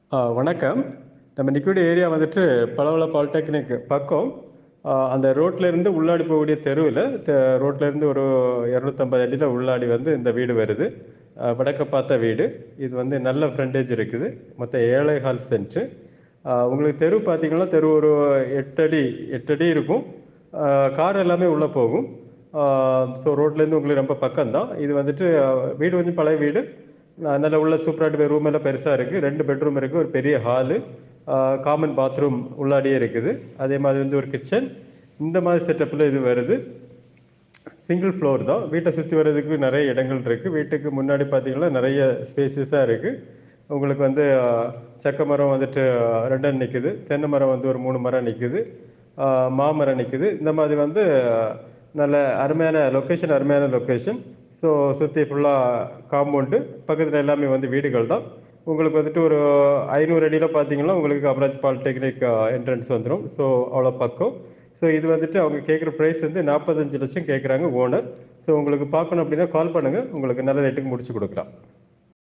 ஆ, வணக்கம் நம்ம நிற்கக்கூடிய ஏரியா வந்துட்டு பளவள பாலிடெக்னிக் பக்கம் ஆ, அந்த ரோட்ல இருந்து உள்ளாடி போகக்கூடிய தெருவில் ரோட்ல இருந்து ஒரு இரநூத்தம்பது அடியில் உள்ளாடி வந்து இந்த வீடு வருது ஆ, வடக்க பார்த்த வீடு இது வந்து நல்ல ஃப்ரண்டேஜ் இருக்குது மொத்தம் ஏழை ஹால் சென்ட்டு உங்களுக்கு தெரு பார்த்தீங்கன்னா தெரு ஒரு எட்டடி எட்டடி இருக்கும் கார் எல்லாமே உள்ளே போகும் ஸோ ரோட்லேருந்து உங்களுக்கு ரொம்ப பக்கம்தான் இது வந்துட்டு ஆ, வீடு கொஞ்சம் பழைய வீடு ஆஹ் நல்ல உள்ள சூப்பராக ரூம் எல்லாம் பெருசாக இருக்குது ரெண்டு பெட்ரூம் இருக்குது ஒரு பெரிய ஹாலு காமன் பாத்ரூம் உள்ளாடியே இருக்குது அதே மாதிரி வந்து ஒரு கிச்சன் இந்த மாதிரி செட்டப்பில் இது வருது சிங்கிள் ஃப்ளோர் தான் வீட்டை சுற்றி வர்றதுக்கு நிறைய இடங்கள் இருக்குது வீட்டுக்கு முன்னாடி பார்த்தீங்கன்னா நிறைய ஸ்பேசஸாக இருக்குது உங்களுக்கு வந்து ஆஹ், செக்க மரம் வந்துட்டு ஆஹ், ரெண்டு நிற்குது தென்னை மரம் வந்து ஒரு மூணு மரம் நிற்குது மாமரம் நிற்குது இந்த மாதிரி வந்து ஆஹ், நல்ல அருமையான லொக்கேஷன் அருமையான லொக்கேஷன் ஸோ சுற்றி ஃபுல்லாக காம்பவுண்டு பக்கத்தில் எல்லாமே வந்து வீடுகள் தான் உங்களுக்கு வந்துட்டு ஒரு ஐநூறு அடியில் பார்த்தீங்கன்னா உங்களுக்கு அமராஜ் பாலிடெக்னிக் என்ட்ரன்ஸ் வந்துடும் ஸோ அவ்வளோ பக்கம் ஸோ இது வந்துட்டு அவங்க கேட்குற ப்ரைஸ் வந்து நாற்பத்தஞ்சு லட்சம் கேட்குறாங்க ஓனர் ஸோ உங்களுக்கு பார்க்கணும் அப்படின்னா கால் பண்ணுங்கள் உங்களுக்கு நல்ல ரேட்டுக்கு முடிச்சு கொடுக்கலாம்